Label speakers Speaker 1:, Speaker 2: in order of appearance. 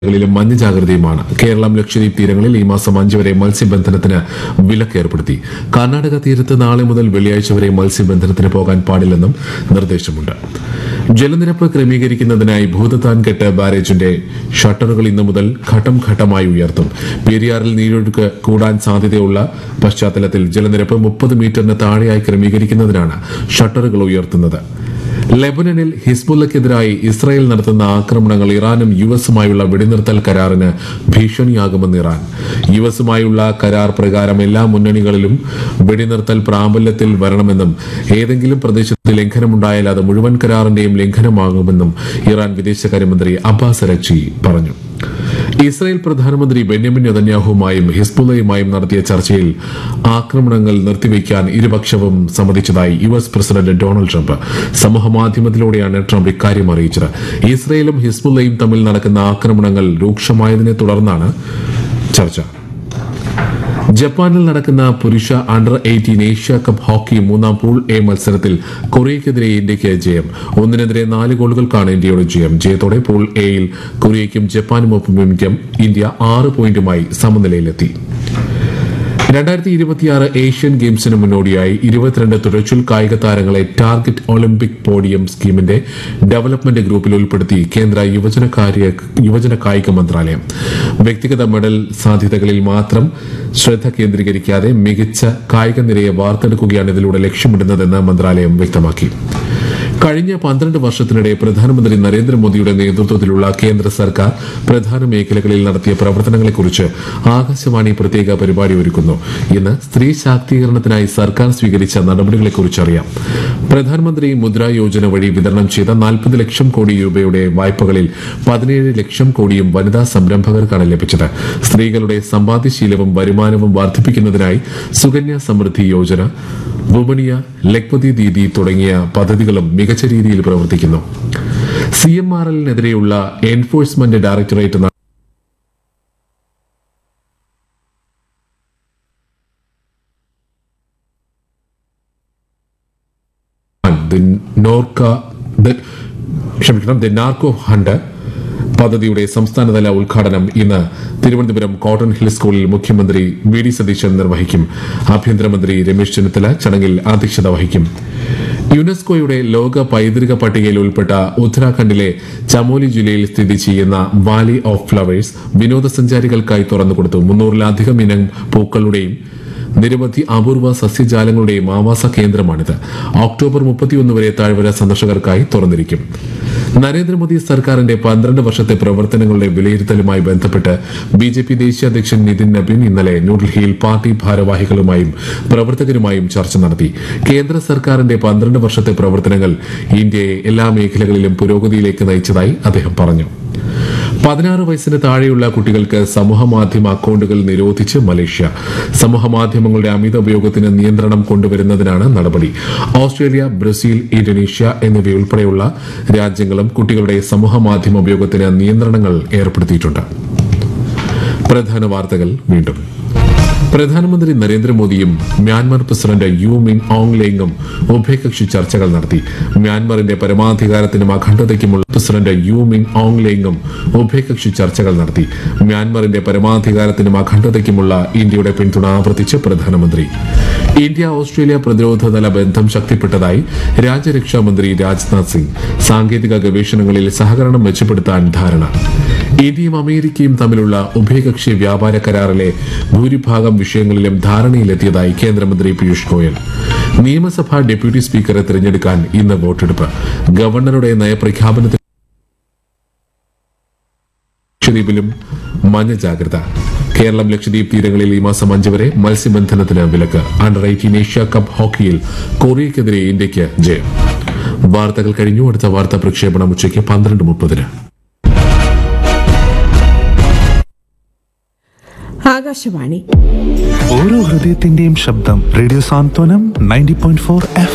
Speaker 1: കളിലും മഞ്ഞ ജാഗ്രതയുമാണ് കേരളം ലക്ഷദ്വീപ് തീരങ്ങളിൽ ഈ മാസം അഞ്ച് വരെ മത്സ്യബന്ധനത്തിന് വിലക്ക് ഏർപ്പെടുത്തി കർണാടക തീരത്ത് നാളെ മുതൽ വെള്ളിയാഴ്ച വരെ മത്സ്യബന്ധനത്തിന് പോകാൻ പാടില്ലെന്നും നിർദ്ദേശമുണ്ട് ജലനിരപ്പ് ക്രമീകരിക്കുന്നതിനായി ഭൂതത്താൻകെട്ട് ബാരേജിന്റെ ഷട്ടറുകൾ ഇന്നു മുതൽ ഘട്ടം ഘട്ടമായി ഉയർത്തും പെരിയാറിൽ നീരൊഴുക്ക് കൂടാൻ സാധ്യതയുള്ള പശ്ചാത്തലത്തിൽ ജലനിരപ്പ് മുപ്പത് മീറ്ററിന് താഴെയായി ക്രമീകരിക്കുന്നതിനാണ് ഷട്ടറുകൾ ഉയർത്തുന്നത് ലെബനനിൽ ഹിസ്ബുള്ളക്കെതിരായി ഇസ്രായേൽ നടത്തുന്ന ആക്രമണങ്ങൾ ഇറാനും യു എസുമായുള്ള വെടിനിർത്തൽ കരാറിന് ഭീഷണിയാകുമെന്ന് ഇറാൻ യു എസുമായുള്ള കരാർ പ്രകാരം എല്ലാ മുന്നണികളിലും വെടിനിർത്തൽ പ്രാബല്യത്തിൽ വരണമെന്നും ഏതെങ്കിലും പ്രദേശത്ത് ലംഘനമുണ്ടായാൽ അത് മുഴുവൻ കരാറിന്റെയും ലംഘനമാകുമെന്നും ഇറാൻ വിദേശകാര്യമന്ത്രി അബ്ബാസ് അരക്ചി പറഞ്ഞു ഇസ്രായേൽ പ്രധാനമന്ത്രി ബെന്യാമിൻ നെതന്യാഹുവുമായും ഹിസ്ബുള്ളയുമായും നടത്തിയ ചർച്ചയിൽ ആക്രമണങ്ങൾ നിർത്തിവെക്കാൻ ഇരുപക്ഷവും സമ്മതിച്ചതായി U S president Donald Trump സമൂഹമാധ്യമത്തിലൂടെയാണ് ട്രംപ് ഇക്കാര്യം അറിയിച്ചത് ഇസ്രായേലും ഹിസ്ബുള്ളയും തമ്മിൽ നടക്കുന്ന ആക്രമണങ്ങൾ രൂക്ഷമായതിനെ തുടർന്നാണ് ചർച്ച ജപ്പാനിൽ നടക്കുന്ന പുരുഷ under eighteen Asia Cup hockey മൂന്നാം പൂൾ എ മത്സരത്തിൽ കൊറിയയ്ക്കെതിരെ ഇന്ത്യയ്ക്ക് ജയം ഒന്നിനെതിരെ നാല് ഗോളുകൾക്കാണ് ഇന്ത്യയുടെ ജയം ജയത്തോടെ പൂൾ എയിൽ കൊറിയയ്ക്കും ജപ്പാനും ഒപ്പം ഇന്ത്യ ആറ് പോയിന്റുമായി സമനിലയിലെത്തി രണ്ടായിരത്തി ഇരുപത്തിയാറ് ഏഷ്യൻ ഗെയിംസിന് മുന്നോടിയായി ഇരുപത്തിരണ്ട് തുഴച്ചിൽ കായിക താരങ്ങളെ ടാർഗറ്റ് ഒളിമ്പിക് പോഡിയം സ്കീമിന്റെ ഡെവലപ്മെന്റ് ഗ്രൂപ്പിൽ ഉൾപ്പെടുത്തി കേന്ദ്ര യുവജന കാര്യ യുവജന കായിക മന്ത്രാലയം വ്യക്തിഗത മെഡൽ സാധ്യതകളിൽ മാത്രം ശ്രദ്ധ കേന്ദ്രീകരിക്കാതെ മികച്ച കായിക നിരയെ വാർത്തെടുക്കുകയാണ് ഇതിലൂടെ ലക്ഷ്യമിടുന്നതെന്ന് മന്ത്രാലയം വ്യക്തമാക്കി കഴിഞ്ഞ പന്ത്രണ്ട് വർഷത്തിനിടെ പ്രധാനമന്ത്രി നരേന്ദ്രമോദിയുടെ നേതൃത്വത്തിലുള്ള കേന്ദ്ര സർക്കാർ പ്രധാന മേഖലകളിൽ നടത്തിയ പ്രവർത്തനങ്ങളെക്കുറിച്ച് ആകാശവാണി പ്രത്യേക പരിപാടി ഒരുക്കുന്നു ഇന്ന് സ്ത്രീ ശാക്തീകരണത്തിനായി സർക്കാർ സ്വീകരിച്ച നടപടികളെക്കുറിച്ച് അറിയാം പ്രധാനമന്ത്രി മുദ്ര യോജന വഴി വിതരണം ചെയ്ത നാൽപ്പത് ലക്ഷം കോടി രൂപയുടെ വായ്പകളിൽ പതിനേഴ് ലക്ഷം കോടിയും വനിതാ സംരംഭകർക്കാണ് ലഭിച്ചത് സ്ത്രീകളുടെ സമ്പാദ്യശീലവും വരുമാനവും വർദ്ധിപ്പിക്കുന്നതിനായി സുകന്യ സമൃദ്ധി യോജന വുമണിയ ലക്പതി ദീദി തുടങ്ങിയ പദ്ധതികളും മികച്ച രീതിയിൽ പ്രവർത്തിക്കുന്നു സി എം ആർ എല്ലിനെതിരെയുള്ള എൻഫോഴ്സ്മെന്റ് ഡയറക്ടറേറ്റ് നട- ദി നോർക്ക ദി- ക്ഷമിക്കണം ദി നാർക്കോ ഹണ്ട് പദ്ധതിയുടെ സംസ്ഥാനതല ഉദ്ഘാടനം ഇന്ന് തിരുവനന്തപുരം കോട്ടൺ ഹിൽ സ്കൂളിൽ മുഖ്യമന്ത്രി വി ഡി സതീശൻ നിർവഹിക്കും ആഭ്യന്തരമന്ത്രി രമേശ് ചെന്നിത്തല ചടങ്ങിൽ അധ്യക്ഷത വഹിക്കും യുനെസ്കോയുടെ ലോക പൈതൃക പട്ടികയിൽ ഉൾപ്പെട്ട ഉത്തരാഖണ്ഡിലെ ചമോലി ജില്ലയിൽ സ്ഥിതി ചെയ്യുന്ന വാലി ഓഫ് ഫ്ലവേഴ്സ് വിനോദസഞ്ചാരികൾക്കായി തുറന്നുകൊടുത്തു മുന്നൂറിലധികം ഇനം പൂക്കളുടെയും നിരവധി അപൂർവ സസ്യജാലങ്ങളുടെയും ആവാസ കേന്ദ്രമാണിത് ഒക്ടോബർ മുപ്പത്തിയൊന്ന് വരെ താഴ്വര സന്ദർശകർക്കായി തുറന്നിരിക്കും നരേന്ദ്രമോദി സർക്കാരിന്റെ പന്ത്രണ്ട് വർഷത്തെ പ്രവർത്തനങ്ങളുടെ വിലയിരുത്തലുമായി ബന്ധപ്പെട്ട് ബി ജെ പി ദേശീയ അധ്യക്ഷൻ നിതിൻ നബീൻ ഇന്നലെ ന്യൂഡൽഹിയിൽ പാർട്ടി ഭാരവാഹികളുമായും പ്രവർത്തകരുമായും ചർച്ച നടത്തി കേന്ദ്ര സർക്കാരിന്റെ പന്ത്രണ്ട് വർഷത്തെ പ്രവർത്തനങ്ങൾ ഇന്ത്യയെ എല്ലാ മേഖലകളിലും പുരോഗതിയിലേക്ക് നയിച്ചതായി അദ്ദേഹം പറഞ്ഞു പതിനാറ് വയസ്സിന് താഴെയുള്ള കുട്ടികൾക്ക് സമൂഹമാധ്യമ അക്കൗണ്ടുകൾ നിരോധിച്ച് മലേഷ്യ സമൂഹമാധ്യമങ്ങളുടെ അമിത ഉപയോഗത്തിന് നിയന്ത്രണം കൊണ്ടുവരുന്നതിനാണ് നടപടി ഓസ്ട്രേലിയ ബ്രസീൽ ഇന്തോനേഷ്യ എന്നിവയുൾപ്പെടെയുള്ള രാജ്യങ്ങളും കുട്ടികളുടെ സമൂഹമാധ്യമ ഉപയോഗത്തിന് നിയന്ത്രണങ്ങൾ ഏർപ്പെടുത്തിയിട്ടുണ്ട് പ്രധാന വാർത്തകൾ വീണ്ടും പ്രധാനമന്ത്രി നരേന്ദ്രമോദിയും Myanmar president U Min Aung ലേങ്ങും ഉഭയകക്ഷി ചർച്ചകൾ നടത്തി മ്യാൻമാറിന്റെ പരമാധികാരത്തിനും അഖണ്ഡതയ്ക്കുമുള്ള പ്രസിഡന്റ് യു മിൻ ഓങ് ലേങ്ങും ഉഭയകക്ഷി ചർച്ചകൾ നടത്തി മ്യാൻമാറിന്റെ പരമാധികാരത്തിനും അഖണ്ഡതയ്ക്കുമുള്ള ഇന്ത്യയുടെ പിന്തുണ ആവർത്തിച്ച് പ്രധാനമന്ത്രി ഇന്ത്യ ഓസ്ട്രേലിയ പ്രതിരോധതല ബന്ധം ശക്തിപ്പെട്ടതായി രാജ്യരക്ഷാ മന്ത്രി രാജ്നാഥ് സിംഗ് സാങ്കേതിക ഗവേഷണങ്ങളിൽ സഹകരണം മെച്ചപ്പെടുത്താൻ ധാരണ ഇന്ത്യയും അമേരിക്കയും തമ്മിലുള്ള ഉഭയകക്ഷി വ്യാപാര കരാറിലെ ഭൂരിഭാഗം വിഷയങ്ങളിലും ധാരണയിലെത്തിയതായി കേന്ദ്രമന്ത്രി പീയൂഷ് ഗോയൽ നിയമസഭാ ഡെപ്യൂട്ടി സ്പീക്കറെ തിരഞ്ഞെടുക്കാൻ ഇന്ന് വോട്ടെടുപ്പ് ഗവർണറുടെ നയപ്രഖ്യാപനത്തിൽ ലക്ഷദ്വീപിലും മഞ്ഞ ജാഗ്രത കേരളം ലക്ഷദ്വീപ് തീരങ്ങളിൽ ഈ മാസം അഞ്ച് വരെ മത്സ്യബന്ധനത്തിന് വിലക്ക് അണ്ടർ എയ്റ്റീൻ ഏഷ്യ കപ്പ് ഹോക്കിയിൽ കൊറിയയ്ക്കെതിരെ ഇന്ത്യയ്ക്ക് ജയം വാർത്തകൾ കഴിഞ്ഞു അടുത്ത വാർത്താ പ്രക്ഷേപണം ഉച്ചയ്ക്ക് പന്ത്രണ്ട് മുപ്പതിന്
Speaker 2: ആകാശവാണി
Speaker 3: ഓരോ ഹൃദയത്തിന്റെയും ശബ്ദം radio Santhwanam ninety point four F